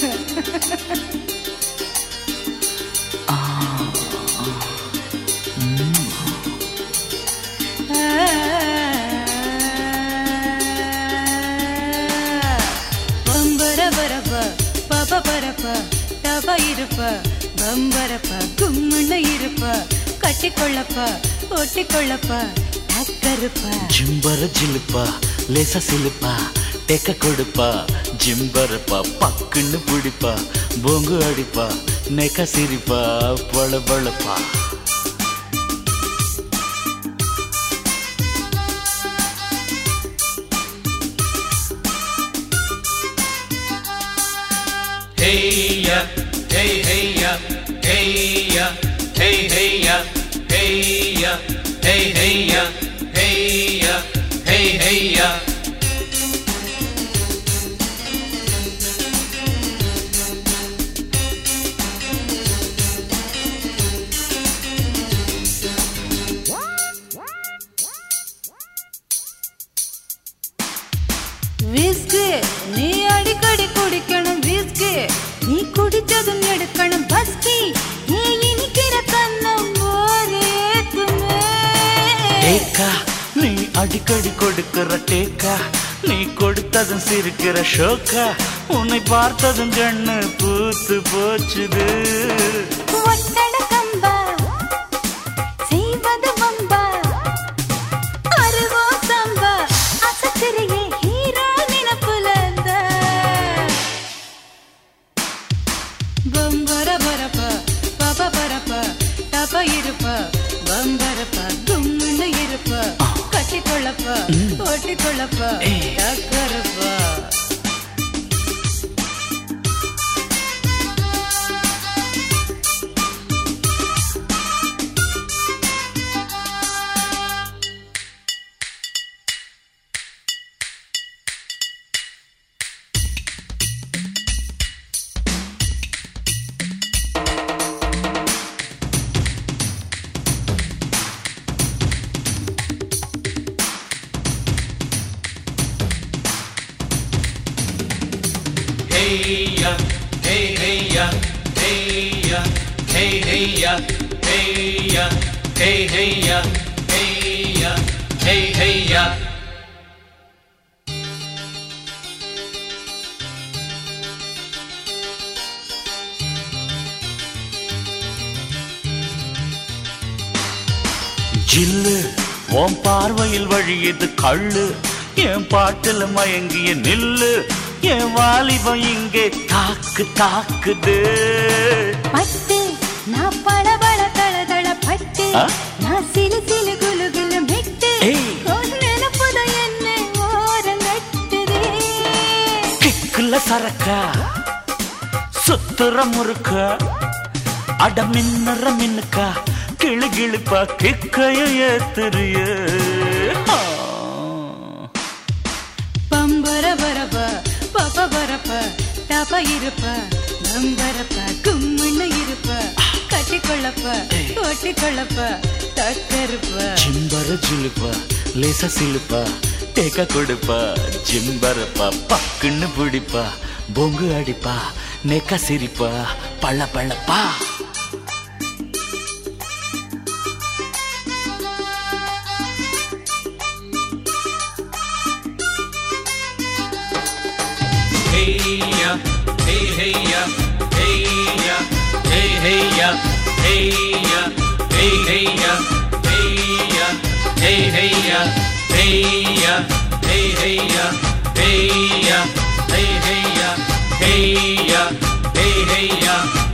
பம்பரபரப்ப பபபரப்ப தப இருப்ப பம்பரப்ப கும்முன்னு இருப்ப கட்டிக்கொள்ளப்ப ஒட்டிக்கொள்ளப்ப டக்கருப்ப జింబర జిలుపా లేస సిలుపా టెక్క కొడుపా జింబరపా పక్కుன்னு பிடிப்பா பொங்கு அடிப்பா நெக்க சிரிப்பா பளபளப்பா Hey ya, hey hey ya, hey ya, hey hey ya, hey ya, hey hey ya, hey ya, hey hey ya. Whisky நீ அடிக்கடி குடிக்கணும் விஸ்கு நீ குடிச்சதும் எடுக்கணும் பஸ்கி நீ இனிக்கிற கண்ணம் போரேத்துமே டேக்கா நீ அடிக்கடி கொடுக்கிற டேக்கா நீ கொடுத்ததும் சிரிக்கிற ஷோக்கா உன்னை பார்த்ததும் கண்ணு பூத்து போச்சுது ஒட்டட கம்பா செய்வது வம்பா அருவோ சம்பா அசத்திரையே ஹீரோ நினப்புல பம்பர பரப்ப பப பரப்ப தப இருப்ப பம்பரப்ப கும்முன்னு இருப்ப கட்டிக்கொள்ளப்ப ஒட்டிக்கொள்ளப்ப டக்கருப்ப Hey ya, hey hey ya, hey ya, hey hey ya, hey ya, hey hey ya, hey ya, hey hey ya. ஜில்லு உன் பார்வையில் வழியது கள்ளு என் பாட்டுல மயங்கிய நில்லு என் வாலிபம் இங்கே தாக்கு தாக்குது பட்டு நான் பளபள தளதள பட்டு ஆ? நான் சிலு சிலு குலு குலு மெட்டு ஏய். ஒரு நினைப்புத என்னை ஓரங்கட்டுதே கிக்குல சரக்கா சுத்துற முறுக்கா அட மின்னுற மின்னுக்கா கிளு கிளுப்பா கிக்கைய ஏத்துறிய பம்பர பரப்ப பப பரப்ப தப இருப்ப பம்பரப்ப கும்முன்னு இருப்ப கட்டிக்கொள்ளப்ப ஒட்டிக்கொள்ளப்ப தக்கருப்ப జింబర జులుపా లేస సిలుపా టేక కొడుపా జింబరపా పక్కుன்னு பிடிப்பா பொங்கு அடிப்பா நெக்க சிரிப்பா பள்ள பள்ளப்பா Hey ya, hey hey ya, hey ya, hey hey ya, hey ya, hey hey ya, hey ya, hey hey ya, hey ya, hey hey ya, hey ya, hey hey ya, hey ya, hey hey ya.